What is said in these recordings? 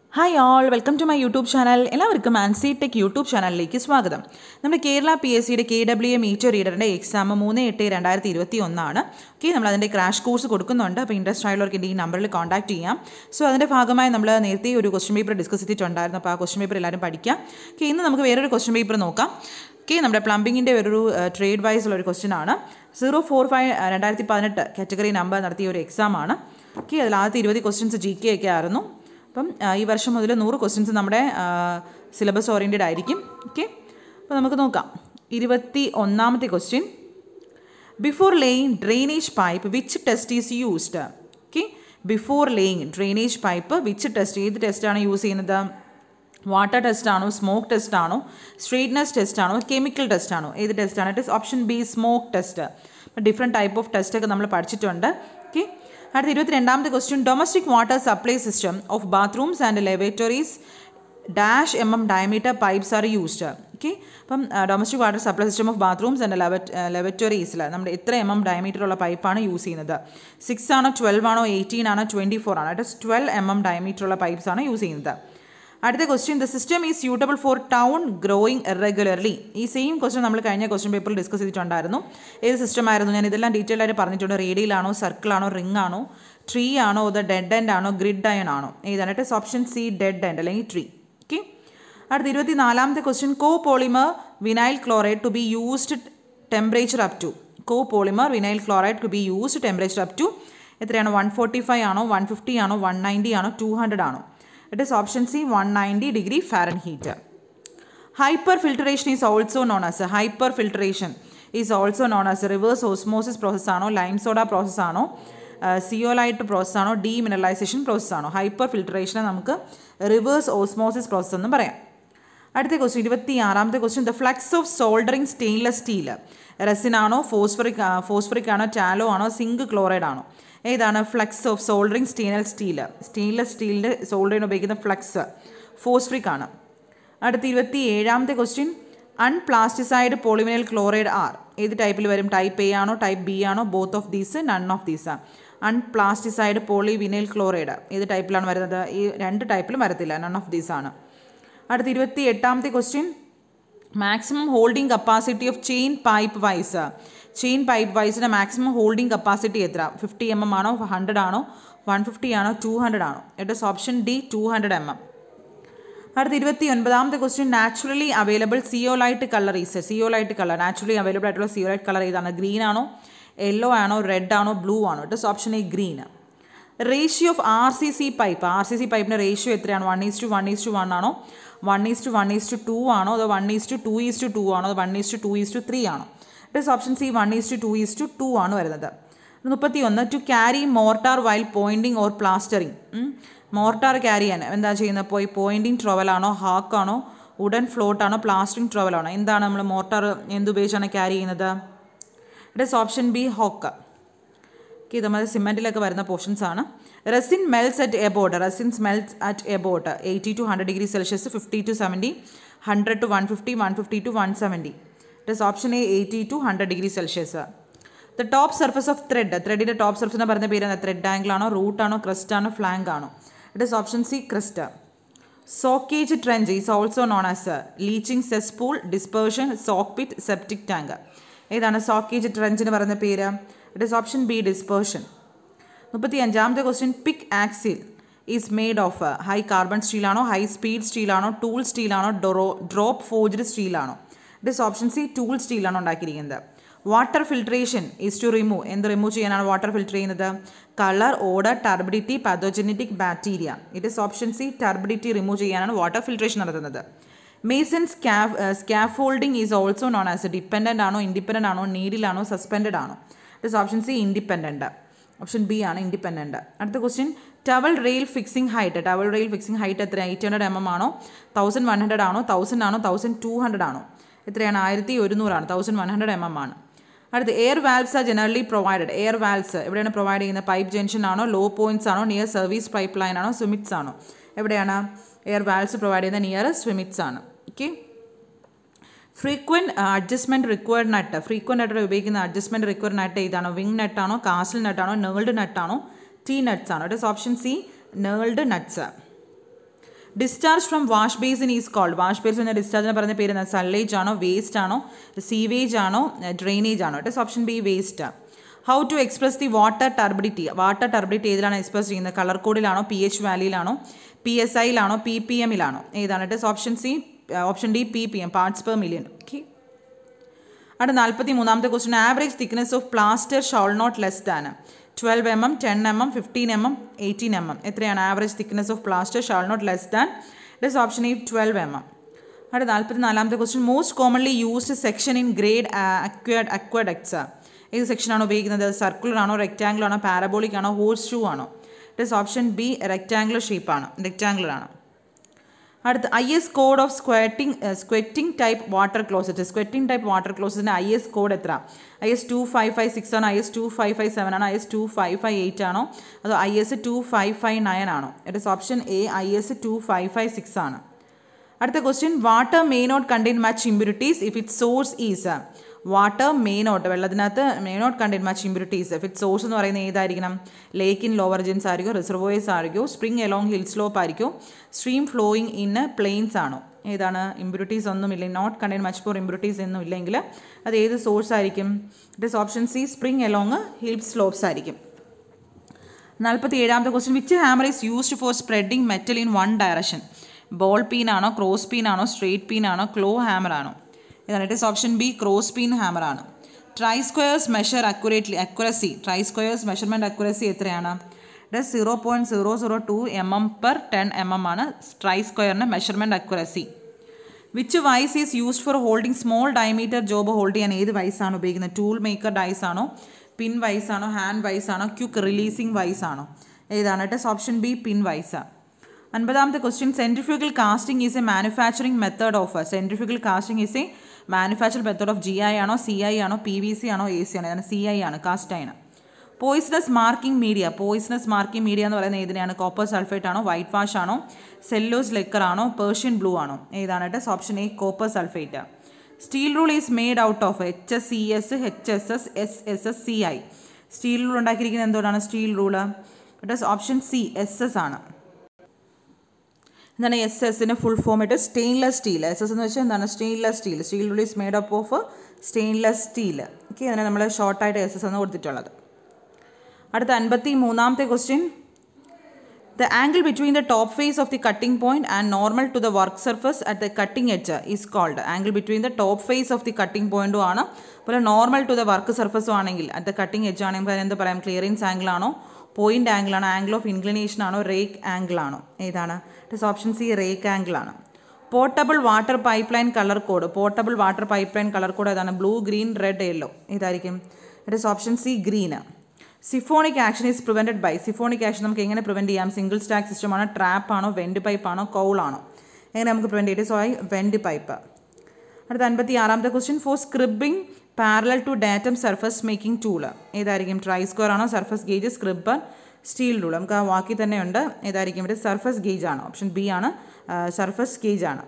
hi all welcome to my YouTube channel എല്ലാവർക്കും Ancy tech YouTube ചാനലിലേക്ക് സ്വാഗതം നമ്മുടെ കേരള പി എസ് സിയുടെ കെ ഡബ്ല്യു എ മീറ്റർ റീഡറിൻ്റെ എക്സാം മൂന്ന് എട്ട് രണ്ടായിരത്തി ഇരുപത്തി ഒന്നാണ് ഓക്കെ നമ്മൾ അതിൻ്റെ ക്രാഷ് കോഴ്സ് കൊടുക്കുന്നുണ്ട് അപ്പോൾ ഇൻട്രസ്റ്റ് ആയുള്ളവർക്ക് ഈ നമ്പറിൽ കോൺടാക്ട് ചെയ്യാം സോ അതിൻ്റെ ഭാഗമായി നമ്മൾ നേരത്തെ ഒരു ക്വസ്റ്റ്യൻ പേപ്പർ ഡിസ്കസ് ചെയ്തിട്ടുണ്ടായിരുന്നു അപ്പോൾ ആ ക്വസ്റ്റ്യൻ പേപ്പർ എല്ലാവരും പഠിക്കാം ഓക്കെ ഇന്ന് നമുക്ക് വേറൊരു ക്വസ്റ്റ്യൻ പേപ്പർ നോക്കാം ഓക്കെ നമ്മുടെ പ്ലംബിങ്ങിൻ്റെ ഒരു ട്രേഡ് വൈസ് ഉള്ള ഒരു ക്വസ്റ്റ്യൻ ആണ് സീറോ ഫോർ ഫൈവ് രണ്ടായിരത്തി പതിനെട്ട് കാറ്റഗറി നമ്പർ നടത്തിയ ഒരു എക്സാം ആണ് ഓക്കെ അതിൽ ആദ്യത്തെ ഇരുപത് ക്വസ്റ്റ്യൻസ് ജി കെ ഒക്കെ ആയിരുന്നു അപ്പം ആ, ഈ വർഷം മുതൽ നൂറ് ക്വസ്റ്റ്യൻസ് നമ്മുടെ സിലബസ് ഓറിയൻറ്റഡ് ആയിരിക്കും ഓക്കെ അപ്പോൾ നമുക്ക് നോക്കാം ഇരുപത്തി ഒന്നാമത്തെ question before laying drainage pipe which test is used okay before laying drainage pipe which test ഏത് ടെസ്റ്റാണ് യൂസ് ചെയ്യുന്നത് വാട്ടർ ടെസ്റ്റ് ആണോ സ്മോക്ക് ടെസ്റ്റ് ആണോ സ്ട്രെയിറ്റ്നസ് ടെസ്റ്റ് ആണോ കെമിക്കൽ ടെസ്റ്റ് ആണോ ഏത് ടെസ്റ്റാണ് it is option B smoke test അപ്പോൾ ഡിഫറെൻറ്റ് ടൈപ്പ് ഓഫ് ടെസ്റ്റ് ഒക്കെ നമ്മൾ പഠിച്ചിട്ടുണ്ട് ഓക്കെ അടുത്ത ഇരുപത്തി രണ്ടാമത്തെ question domestic water supply system of bathrooms and lavatories dash M M diameter pipes R used okay അപ്പം domestic water supply system of bathrooms and ലെവറ്ററീസിൽ നമ്മുടെ എത്ര എം എം ഡയമീറ്റർ ഉള്ള പൈപ്പാണ് യൂസ് ചെയ്യുന്നത് സിക്സ് ആണോ ട്വൽവ് ആണോ എയ്റ്റീൻ ആണോ ട്വൻറ്റി ഫോർ ആണോ it twelve M M diameter ഉള്ള പൈപ്പ്സ് ആണ് യൂസ് ചെയ്യുന്നത് അടുത്ത question the system is suitable for town growing irregularly ഈ സെയിം ക്വസ്റ്റ്യൻ നമ്മൾ കഴിഞ്ഞ ക്വസ്റ്റ്യൻ പേപ്പറിൽ ഡിസ്കസ് ചെയ്തിട്ടുണ്ടായിരുന്നു ഏത് സിസ്റ്റം ആയിരുന്നു ഞാൻ ഇതെല്ലാം ഡീറ്റെയിൽ ആയിട്ട് പറഞ്ഞിട്ടുണ്ട് റേഡിയലാണോ സർക്കിളാണോ റിംഗ് ആണോ ട്രീ ആണോ അത് ഡെഡ് എൻഡ് ആണോ ഗ്രിഡ് അയൺ ആണോ ഏതാണ് it option C dead end അല്ലെങ്കിൽ ട്രീ ഓക്കെ അടുത്ത ഇരുപത്തി നാലാമത്തെ question copolymer vinyl chloride to be used temperature up to copolymer vinyl chloride to be used temperature up to എത്രയാണ് one forty five ആണോ one fifty ആണോ one ninety ആണോ two hundred ആണോ it is option C one ninety degree Fahrenheit hyperfiltration is also known as hyperfiltration is also known as reverse osmosis process ആണോ lime soda process ആണോ zeolite process ആണോ demineralisation process ആണോ ഹൈപ്പർ ഫിൽട്രേഷനെ നമുക്ക് reverse osmosis process എന്ന് പറയാം അടുത്ത ക്വസ്റ്റ്യൻ ഇരുപത്തി ആറാമത്തെ question the flux of soldering stainless steel resin ആണോ ഫോസ്ഫറിക് ഫോസ്ഫറിക് ആണോ ടാലോ ആണോ സിങ്ക് ക്ലോറൈഡ് ആണോ ഏതാണ് flux of soldering stainless steel stainless സ്റ്റീലിൻ്റെ സോൾഡറിന് ഉപയോഗിക്കുന്ന ഫ്ലക്സ് ഫോസ്ഫറിക് ആണ് അടുത്ത ഇരുപത്തി ഏഴാമത്തെ question unplasticised polyvinyl chloride are ഏത് ടൈപ്പിൽ വരും ടൈപ്പ് എ ആണോ ടൈപ്പ് ബി ആണോ both of these none of these unplasticised polyvinyl chloride ഏത് ടൈപ്പിലാണ് വരുന്നത് ഈ രണ്ട് ടൈപ്പിലും വരത്തില്ല നൺ ഓഫ് ദീസ് ആണ് അടുത്ത ഇരുപത്തി എട്ടാമത്തെ question maximum holding capacity of chain pipe vice chain pipe വൈസിൻ്റെ മാക്സിമം ഹോൾഡിംഗ് കപ്പാസിറ്റി എത്ര ഫിഫ്റ്റി എം എം ആണോ ഹൺഡ്രഡ് ആണോ വൺ ഫിഫ്റ്റി ആണോ ടു ഹൺഡ്രഡ് ആണോ it is option D two hundred M M അടുത്ത ഇരുപത്തി ഒൻപതാമത്തെ question naturally available zeolite colour is zeolite colour naturally available ആയിട്ടുള്ള സിയോലൈറ്റ് കളർ ഏതാണ് ഗ്രീൻ ആണോ യെല്ലോ ആണോ റെഡ് ആണോ ബ്ലൂ ആണോ it is option A green ratio of R C C pipe R C C പൈപ്പിൻ്റെ റേഷ്യോ എത്രയാണ് one is to one is to one ആണോ one is to one is to two ആണോ അതോ one is to two is to two ആണോ അതോ one is to two is to three ആണോ it is option C one is to two is to two ആണ് വരുന്നത് മുപ്പത്തി ഒന്ന് to carry mortar while pointing or plastering mortar carry ചെയ്യാൻ എന്താ ചെയ്യുന്നത് പോയി പോയിൻറ്റിങ് ട്രവലാണോ ഹാക്കാണോ ഉഡൻ ഫ്ലോട്ടാണോ പ്ലാസ്റ്ററിങ് ട്രവലാണോ എന്താണ് നമ്മൾ മോർട്ടാർ എന്തുപയോഗിച്ചാണ് ക്യാരി ചെയ്യുന്നത് it is option B hawk okay ഇത് നമ്മൾ സിമെൻറ്റിലൊക്കെ വരുന്ന പോർഷൻസ് ആണ് resin melts at about resins melts at about eighty to hundred degree Celsius fifty to seventy hundred to one fifty one fifty to one seventy it is option A eighty to hundred degree Celsius the top surface of thread ത്രെഡിൻ്റെ top surface എന്ന് പറയുന്ന പേര് thread angle ആണോ root ആണോ crest ആണോ flank ആണോ it is option C crest soakage trench is also known as leaching cesspool dispersion soak pit septic tank ഏതാണ് soakage ട്രെഞ്ചിന് പറയുന്ന പേര് it is option B dispersion മുപ്പത്തി അഞ്ചാമത്തെ question pick axle is made of high carbon സ്റ്റീലാണോ high speed സ്റ്റീലാണോ tool സ്റ്റീലാണോ ഡൊറോ ഡ്രോപ്പ് ഫോജ്ഡ് സ്റ്റീലാണോ it is option C tool സ്റ്റീലാണ് ഉണ്ടാക്കിയിരിക്കുന്നത് water filtration is to remove എന്ത് റിമൂവ് ചെയ്യാനാണ് വാട്ടർ ഫിൽറ്റർ ചെയ്യുന്നത് colour odour turbidity pathogenetic bacteria it is option C turbidity remove ചെയ്യാനാണ് വാട്ടർ ഫിൽട്രേഷൻ നടത്തുന്നത് മേസൺ സ്കാഫ് scaffolding is also known as dependent ആണോ independent ആണോ നീഡിലാണോ സസ്പെൻഡഡ് ആണോ it is option C independent option B ആണ് independent അടുത്ത question towel rail fixing height towel rail fixing height എത്ര എയ്റ്റ് ഹൺഡ്രഡ് എം എം ആണോ തൗസൻഡ് വൺ ഹൺഡ്രഡ് ആണോ thousand ആണോ തൗസൻഡ് ടു ഹൺഡ്രഡ് ആണോ എത്രയാണ് ആയിരത്തി ഒരുന്നൂറാണ് thousand one hundred M M ആണ് അടുത്ത് air valves are generally provided air valves എവിടെയാണ് പ്രൊവൈഡ് ചെയ്യുന്നത് പൈപ്പ് ജംഗ്ഷൻ ആണോ ലോ പോയിന്റ്സ് ആണോ നിയർ സർവീസ് പൈപ്പ് ലൈൻ ആണോ സ്വിമിറ്റ്സ് ആണോ എവിടെയാണ് എയർ വാൽവ്സ് പ്രൊവൈഡ് ചെയ്യുന്ന നിയർ സ്വിമിറ്റ്സ് ആണ് okay frequent adjustment required nut frequent ആയിട്ട് ഉപയോഗിക്കുന്ന അഡ്ജസ്റ്റ്മെൻറ്റ് റിക്വയർഡ് നട്ട് ഏതാണോ വിങ് നട്ടാണോ കാസിൽ നട്ടാണോ നേൾഡ് നട്ടാണോ ടീ നട്ട്സ് ആണോ it is option C knurled nuts discharge from wash basin is called wash basin എന്ന ഡിസ്ചാർജിനെ പറഞ്ഞ പേര് എന്താ സൺലൈറ്റ് ആണോ വേസ്റ്റ് ആണോ സീവേജ് ആണോ ഡ്രെയിനേജ് ആണോ it is option B waste how to express the water turbidity water turbidity ഏതിലാണ് എക്സ്പ്രസ് ചെയ്യുന്നത് കളർ കോഡിലാണോ പി എച്ച് വാല്യൂലാണോ പി എസ് ഐയിലാണോ പി പി എമ്മിലാണോ ഏതാണ് it is option C option D P P M parts per million okay അടുത്ത നാൽപ്പത്തി മൂന്നാമത്തെ question average thickness of plaster shall not less than twelve M M ten M M fifteen M M eighteen M M എത്രയാണ് average thickness of plaster shall not less than it is option ഈ twelve M M അടുത്ത നാൽപ്പത്തി നാലാമത്തെ question most commonly used section in grade അക്വേഡ് aqueducts ഏത് സെക്ഷനാണ് ഉപയോഗിക്കുന്നത് circular ആണോ റെക്റ്റാംഗിൾ ആണോ പാരബോളിക് ആണോ ഹോഴ്സ് ഷൂ ആണോ it is option B rectangular ഷേപ്പാണ് റെക്റ്റാംഗിളർ ആണ് അടുത്ത് I S code of squatting squatting type water closet squatting type water ക്ലോസറ്റിൻ്റെ ഐ എസ് കോഡ് എത്ര I S two five five six ആണോ I S two five five seven ആണോ I S two five five eight ആണോ അതോ I S two five five nine ആണോ it is option A I S two five five six ആണ് അടുത്ത question water may not contain much impurities if it source is water may not വെള്ളത്തിനകത്ത് may not contain much impurities if it source എന്ന് പറയുന്നത് ഏതായിരിക്കണം lake in lower ജെൻസ് ആയിരിക്കും reservoirs ആയിരിക്കും spring along hill slope ആയിരിക്കും സ്ട്രീം ഫ്ലോയിങ് ഇൻ പ്ലെയിൻസ് ആണോ ഏതാണ് ഇമ്പ്യൂരിറ്റീസ് ഒന്നുമില്ല not contain much for impurities ഒന്നും ഇല്ലെങ്കിൽ അത് ഏത് സോഴ്സ് ആയിരിക്കും it is option C spring along hill slopes ആയിരിക്കും നാൽപ്പത്തി ഏഴാമത്തെ question which hammer is used for spreading metal in one direction ball peen ആണോ ക്രോസ് പീൻ ആണോ സ്ട്രേറ്റ് പീൻ ആണോ ക്ലോ ഹാമർ ആണോ ഇതാണ് it is option B cross peen hammer ആണ് try squares measure accurately accuracy try squares measurement accuracy എത്രയാണ് it zero point zero zero two M M per ten M M ആണ് try സ്ക്വയറിൻ്റെ measurement accuracy which vice is used for holding small diameter job hold ചെയ്യാൻ ഏത് വൈസാണ് ഉപയോഗിക്കുന്നത് tool maker dies ആണോ pin vice ആണോ hand vice ആണോ quick releasing vice ആണോ ഏതാണ് it is option B pin vice അൻപതാമത്തെ question centrifugal casting is a manufacturing method of centrifugal casting is A manufacture method of G I ആണോ C I ആണോ P V C ആണോ A C ആണോ അതാണ് C I ആണ് cast ആണ് poisonous marking media poisonous marking media എന്ന് പറയുന്നത് ഏതിനാണ് കോപ്പർ സൾഫേറ്റ് ആണോ വൈറ്റ് വാഷ് ആണോ സെല്ലോസ് ലെക്കർ ആണോ പേർഷ്യൻ ബ്ലൂ ആണോ ഏതാണ് it option A copper sulphate steel rule is made out of H S C S H S S S S S C I steel rule ഉണ്ടാക്കിയിരിക്കുന്നത് എന്തുകൊണ്ടാണ് steel rule it is option C S S ആണ് എന്താണ് S എസിൻ്റെ full form it stainless steel S S എന്ന് വെച്ചാൽ എന്താണ് stainless steel steel rule is made up of stainless steel okay അതിനെ നമ്മൾ ഷോർട്ടായിട്ട് എസ് എസ് എന്ന് കൊടുത്തിട്ടുള്ളത് അടുത്ത അൻപത്തി മൂന്നാമത്തെ question the angle between the top face of the cutting point and normal to the work surface at the cutting edge is called angle between the top face of the cutting പോയിന്റും ആണ് അതുപോലെ normal to the work സർഫസും ആണെങ്കിൽ at the cutting edge ആണെങ്കിൽ അതിന് എന്ത് പറയാം clearance angle ആണോ പോയിന്റ് ആംഗിൾ ആണോ ആംഗിൾ ഓഫ് ഇൻക്ലിനേഷൻ ആണോ റേക്ക് ആംഗിൾ ആണോ ഏതാണ് it is option C rake angle ആണ് portable water pipeline colour code portable water pipeline colour code ഏതാണ് ബ്ലൂ ഗ്രീൻ റെഡ് യെല്ലോ ഇതായിരിക്കും it is option C green siphonic action is prevented by siphonic action നമുക്ക് എങ്ങനെ prevent ചെയ്യാം single stack system ആണോ trap ആണോ vent pipe ആണോ cowl ആണോ എങ്ങനെ നമുക്ക് പ്രിവെൻറ്റ് ചെയ്ത് സോ ഐ വെൻഡ് പൈപ്പ് അടുത്ത അൻപത്തി ആറാമത്തെ question for scribing parallel to datum surface making tool ഏതായിരിക്കും ട്രൈ സ്ക്വയർ ആണോ surface gauge scriber steel rule നമുക്ക് ആ വാക്കി തന്നെ ഉണ്ട് ഏതായിരിക്കും ഇവിടെ സർഫസ് ഗേജ് ആണ് ഓപ്ഷൻ ബി ആണ് സർഫസ് ഗേജ് ആണ്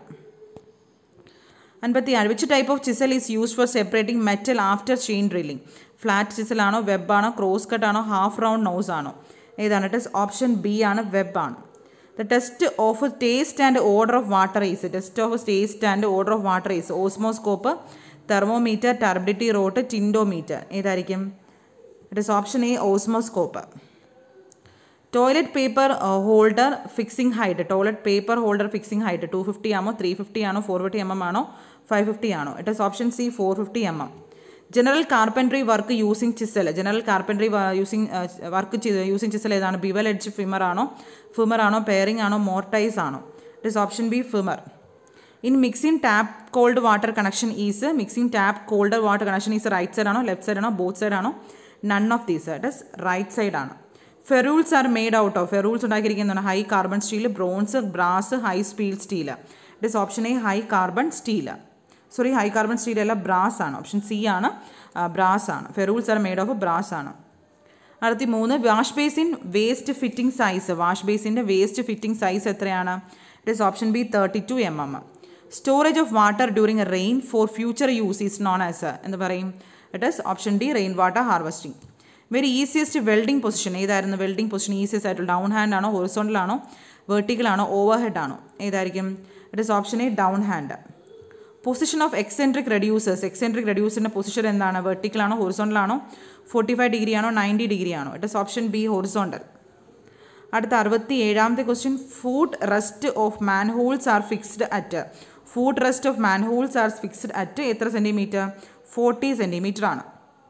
അൻപത്തി ആറ് which type of chisel is use for separating metal after chain drilling flat chisel ആണോ വെബ് ആണോ ക്രോസ് കട്ട് ആണോ ഹാഫ് റൗണ്ട് നോസ് ആണോ ഏതാണ് ടെസ്റ്റ് ഓപ്ഷൻ ബി ആണ് വെബ് ആണ് the test of taste and order of water is test of taste and order of water is osmoscope thermometer turbidity rod tintometer ഏതായിരിക്കും it is option A osmoscope toilet paper holder fixing height toilet paper holder fixing height two fifty ആണോ three fifty ആണോ four fifty M M ആണോ five fifty ആണോ it is option C four fifty M M general carpentry work using chisel general carpentry using work using chisel ഏതാണ് bevel edge firmer ആണോ firmer ആണോ paring ആണോ mortise ആണോ it is option B firmer in mixing tap cold water connection is mixing tap cold water connection is right side ആണോ left side ആണോ both side ആണോ none of these it is right side ആണ് ferrules are made out of ferrules ഉണ്ടാക്കിയിരിക്കുന്നതാണ് high carbon steel bronze brass high speed steel it is option A high carbon steel sorry high carbon steel അല്ല brass ആണ് option C ആണ് brass ആണ് ferrules are made of brass ആണ് അടുത്തി മൂന്ന് wash basin waste fitting size wash ബേസിൻ്റെ waste fitting size എത്രയാണ് it is option B thirty two M M storage of water during rain for future use is known as എന്ന് പറയും it is option D rain water harvesting very easiest welding position ഏതായിരുന്നു welding position easiest ആയിട്ടുള്ള down hand ആണോ horizontal ആണോ vertical ആണോ overhead ആണോ ഏതായിരിക്കും it is option A down hand position of eccentric reducers eccentric റെഡ്യൂസറിൻ്റെ position എന്താണ് vertical ആണോ ഹൊറിസോണ്ടൽ ആണോ ഫോർട്ടി ഫൈവ് ഡിഗ്രി ആണോ നയൻറ്റി ഡിഗ്രി ആണോ it is option B horizontal അടുത്ത അറുപത്തി ഏഴാമത്തെ question foot rest of manholes are fixed at foot rest of manholes are fixed at എത്ര സെൻറ്റിമീറ്റർ ഫോർട്ടി സെൻറ്റിമീറ്റർ ആണ്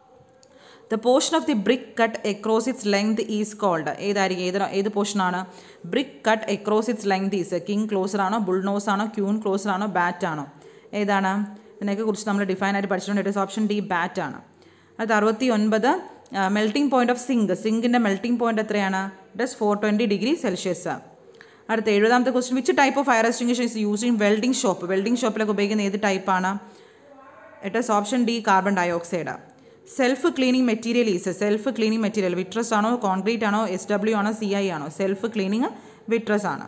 the portion of the brick cut across its length is called ഏതായിരിക്കും ഏത് ഏത് പോർഷനാണ് brick cut across its length is king closer ആണോ bullnose ആണോ queen closer ആണോ bat ആണോ ഏതാണ് ഇതിനെയൊക്കെ കുറിച്ച് നമ്മൾ ഡിഫൈൻ ആയിട്ട് പഠിച്ചിട്ടുണ്ട് it is option D bat ആണ് അത് അറുപത്തി ഒൻപത് മെൽറ്റിംഗ് പോയിന്റ് ഓഫ് സിങ്ക് സിങ്കിൻ്റെ മെൽറ്റിംഗ് പോയിന്റ് എത്രയാണ് it is four twenty degree Celsius അടുത്ത എഴുപതാമത്തെ question which type of fire extinguisher is use in welding shop welding ഷോപ്പിലൊക്കെ ഉപയോഗിക്കുന്ന ഏത് ടൈപ്പാണ് it is option D carbon dioxide self cleaning material is self cleaning material vitreous ആണോ concrete ആണോ S W ആണോ C I ആണോ self cleaning vitreous ആണ്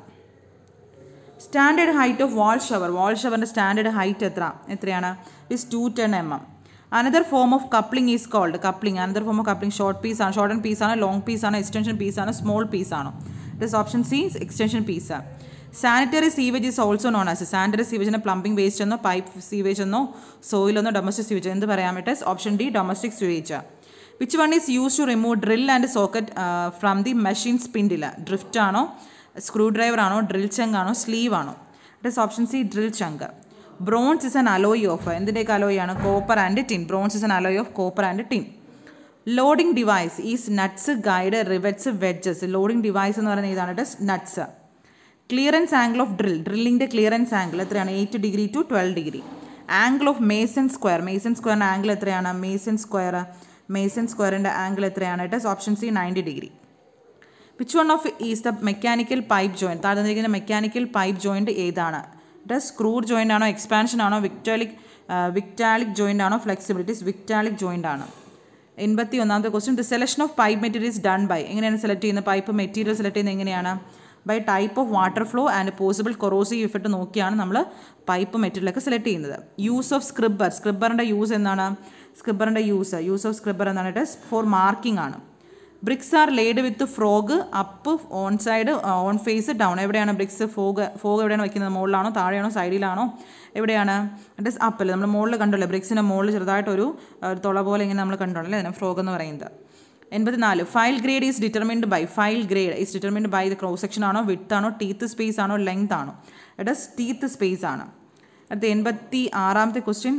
standard height of wall shower wall ഷവറിൻ്റെ സ്റ്റാൻഡേർഡ് ഹൈറ്റ് എത്ര എത്രയാണ് is two ten M M another form of coupling is called coupling another form of coupling short piece ആണ് short and piece ആണ് long piece ആണ് extension piece ആണ് small piece ആണോ it is option C extension piece sanitary sewage is also known as sanitary സീവേജിനെ plumbing waste എന്നോ pipe sewage എന്നോ സോയിലെന്നോ domestic sewage എന്ത് പറയാം it is option D domestic sewage which one is use to remove drill and socket from the machine spindle drift ആണോ screwdriver ആണോ drill chuck ആണോ sleeve ആണോ it is option C drill chuck bronze is an alloy of എന്തിൻ്റെയൊക്കെ അലോയ് ആണ് copper and tin bronze is an alloy of copper and tin loading device is nuts guide rivets wedges loading device എന്ന് പറയുന്നത് ഇതാണ് it nuts clearance angle of drill ഡ്രില്ലിൻ്റെ clearance angle എത്രയാണ് eight degree to twelve degree angle of mason square mason സ്ക്വയറിൻ്റെ angle എത്രയാണ് mason square mason സ്ക്വയറിൻ്റെ angle എത്രയാണ് it is option C ninety degree which one of is the mechanical pipe joint താഴെ തന്നിരിക്കുന്ന mechanical pipe joint ഏതാണ് it screwed joint ആണോ expansion ആണോ Victaulic വിക്ടാലിക് joint ആണോ ഫ്ലെക്സിബിലിറ്റീസ് വിക്ടാലിക് ജോയിൻ്റ് ആണ് എൺപത്തി ഒന്നാമത്തെ question the selection of pipe materials done by എങ്ങനെയാണ് സെലക്ട് ചെയ്യുന്നത് പൈപ്പ് മെറ്റീരിയൽ സെലക്ട് ചെയ്യുന്നത് എങ്ങനെയാണ് by type of water flow and possible corrosive effect നോക്കിയാണ് നമ്മൾ പൈപ്പ് മെറ്റീരിയലൊക്കെ സെലക്ട് ചെയ്യുന്നത് യൂസ് ഓഫ് സ്ക്രിബ്ബർ സ്ക്രിബ്ബറിൻ്റെ യൂസ് എന്താണ് സ്ക്രിബ്ബറിൻ്റെ യൂസ് യൂസ് ഓഫ് സ്ക്രിബ്ബർ എന്താണ് ഇറ്റ് ഫോർ മാർക്കിംഗ് ആണ് bricks are laid with frog up on side on face down എവിടെയാണ് ബ്രിക്സ് ഫോഗ് ഫോഗ് എവിടെയാണ് വയ്ക്കുന്നത് മുകളിലാണോ താഴെയാണോ സൈഡിലാണോ എവിടെയാണ് ഇറ്റ് ഇസ് അപ്പല്ലേ നമ്മൾ മുകളിൽ കണ്ടല്ലോ ബ്രിക്സിൻ്റെ മുകളിൽ ചെറുതായിട്ടൊരു ഒരു തുള പോലെ ഇങ്ങനെ നമ്മൾ കണ്ടോളല്ലേ അതിനെ ഫ്രോഗ് എന്ന് പറയുന്നത് എൺപത്തിനാല് file grade is determined by file grade is determined by the cross section ആണോ വിത്ത് ആണോ ടീത്ത് സ്പേസ് ആണോ ലെങ്ത് ആണോ ഇറ്റ് ഇസ് ടീത്ത് സ്പേസ് ആണ് അടുത്ത എൺപത്തി ആറാമത്തെ ക്വസ്റ്റ്യൻ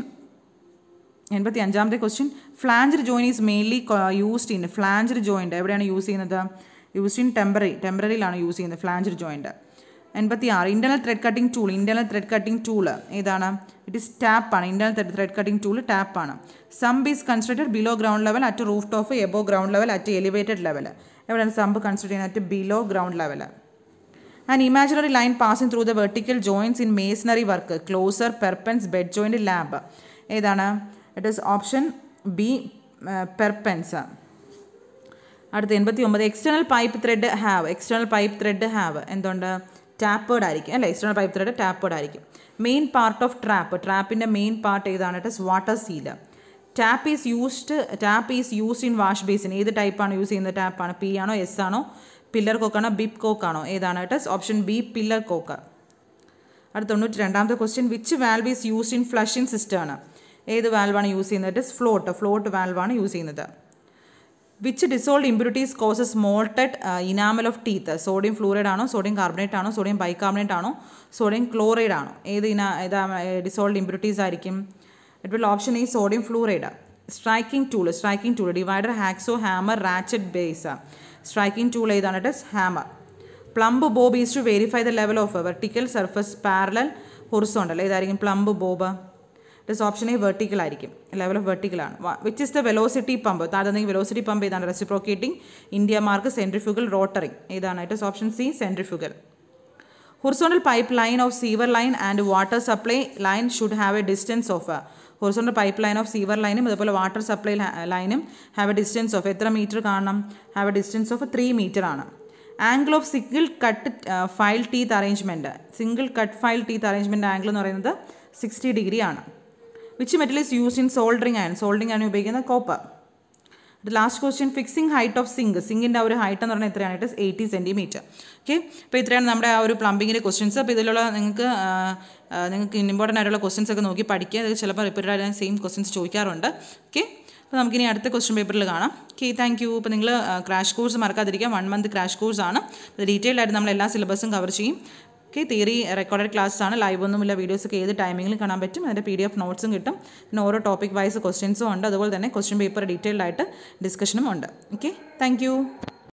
എൺപത്തി അഞ്ചാമത്തെ question flanged joint is mainly used in flanged joint എവിടെയാണ് യൂസ് ചെയ്യുന്നത് യൂസ്ഡ് ഇൻ ടെമ്പററി ടെമ്പററിയിലാണ് യൂസ് ചെയ്യുന്നത് ഫ്ലാഞ്ചർ ജോയിൻ്റ് എൺപത്തി ആറ് internal thread cutting tool internal thread cutting tool ഏതാണ് it is ടാപ്പാണ് internal thread cutting tool ടാപ്പാണ് sump is constructed below ground level at roof top above ground level at elevated level എവിടെയാണ് sump construct ചെയ്യുന്നത് at below ground level and imaginary line passing through the vertical joints in masonry work closer perpends bed joint lap ഏതാണ് it is option B perpends അടുത്ത എൺപത്തി ഒമ്പത് external pipe thread have external pipe thread have എന്തുകൊണ്ട് tapered ആയിരിക്കും അല്ലേ external pipe thread tapered ആയിരിക്കും main part of trap ട്രാപ്പിൻ്റെ main part ഏതാണ് it is water seal tap is used tap is used in wash basin ഏത് ടൈപ്പാണ് use ചെയ്യുന്നത് ടാപ്പാണ് പി ആണോ എസ് ആണോ പില്ലർ കോക്കാണോ ബിപ്പ് കോക്കാണോ ഏതാണ് it is option B pillar cock അടുത്ത തൊണ്ണൂറ്റി രണ്ടാമത്തെ question which valve is used in flushing system ആണ് ഏത് വാൽവാണ് യൂസ് ചെയ്യുന്നത് ഇറ്റ് ഇസ് ഫ്ലോട്ട് ഫ്ലോട്ട് വാൽവാണ് യൂസ് ചെയ്യുന്നത് which dissolved impurities causes mottled enamel of teeth sodium fluoride ആണോ സോഡിയം കാർബണേറ്റ് ആണോ സോഡിയം ബൈകാർബണേറ്റ് ആണോ സോഡിയം ക്ലോറൈഡ് ആണോ ഏത് ഇന ഏതാ ഡിസോൾഡ് ഇമ്പ്യൂരിറ്റീസ് ആയിരിക്കും ഇറ്റ് വിൽ ഓപ്ഷൻ ഈ sodium fluoride striking tool striking tool divider hacksaw hammer ratchet brace striking tool ഏതാണ് it is hammer plumb bob is to verify the level of vertical surface parallel horizontal ഏതായിരിക്കും plumb bob it option A vertical ആയിരിക്കും level of vertical ആണ് which is the velocity pump താഴെ velocity pump ഏതാണ് reciprocating India mark centrifugal rotary ഏതാണ് it is option C centrifugal horizontal pipe line of sewer line and water supply line should have a distance of horizontal pipe line of sewer ലൈനും അതുപോലെ water supply ലൈനും have a distance of എത്ര metre കാണണം have a distance of three metre ആണ് angle of single cut file teeth arrangement single cut file teeth arrangement angle എന്ന് പറയുന്നത് sixty degree ആണ് which metal is use in soldering iron soldering ആണ് ഉപയോഗിക്കുന്നത് copper last question fixing height of zinc സിങ്കിൻ്റെ ആ ഒരു height എന്ന് പറഞ്ഞാൽ എത്രയാണ് ഇറ്റ് എയ്റ്റി സെൻറ്റിമീറ്റർ ഓക്കെ അപ്പോൾ ഇത്രയാണ് നമ്മുടെ ആ ഒരു പ്ലംബിങ്ങിൻ്റെ ക്വസ്റ്റ്യൻസ് അപ്പോൾ ഇതിലുള്ള നിങ്ങൾക്ക് നിങ്ങൾക്ക് ഇമ്പോർട്ടൻ്റ് ആയിട്ടുള്ള ക്വസ്റ്റ്യൻസ് ഒക്കെ നോക്കി പഠിക്കുക അത് ചിലപ്പോൾ റിപ്പീറ്റഡ് സെയിം ക്വസ്റ്റ്യൻസ് ചോദിക്കാറുണ്ട് ഓക്കെ അപ്പോൾ നമുക്കിനി അടുത്ത ക്വസ്റ്റ്യൻ പേപ്പറിൽ കാണാം ഓക്കെ താങ്ക് യു ഇപ്പോൾ നിങ്ങൾ ക്രാഷ് കോഴ്സ് മറക്കാതിരിക്കുക വൺ മന്ത് ക്രാഷ് കോഴ്സ് ആണ് ഡീറ്റെയിൽഡ് ആയിട്ട് നമ്മൾ എല്ലാ സിലബസും കവർ ചെയ്യും ഓക്കെ തിയറി റെക്കോർഡഡ് ക്ലാസ് ആണ് ലൈവ് ഒന്നുമില്ല വീഡിയോസ് ഒക്കെ ഏത് ടൈമിങ്ങിലും കാണാൻ പറ്റും അതിൻ്റെ പി ഡി എഫ് നോട്ട്സും കിട്ടും പിന്നെ ഓരോ ടോപ്പിക് വൈസ് ക്വസ്റ്റ്യൻസും ഉണ്ട് അതുപോലെ തന്നെ ക്വസ്റ്റ്യൻ പേപ്പർ ഡീറ്റെയിൽഡ് ആയിട്ട് ഡിസ്കഷനും ഉണ്ട് ഓക്കെ താങ്ക്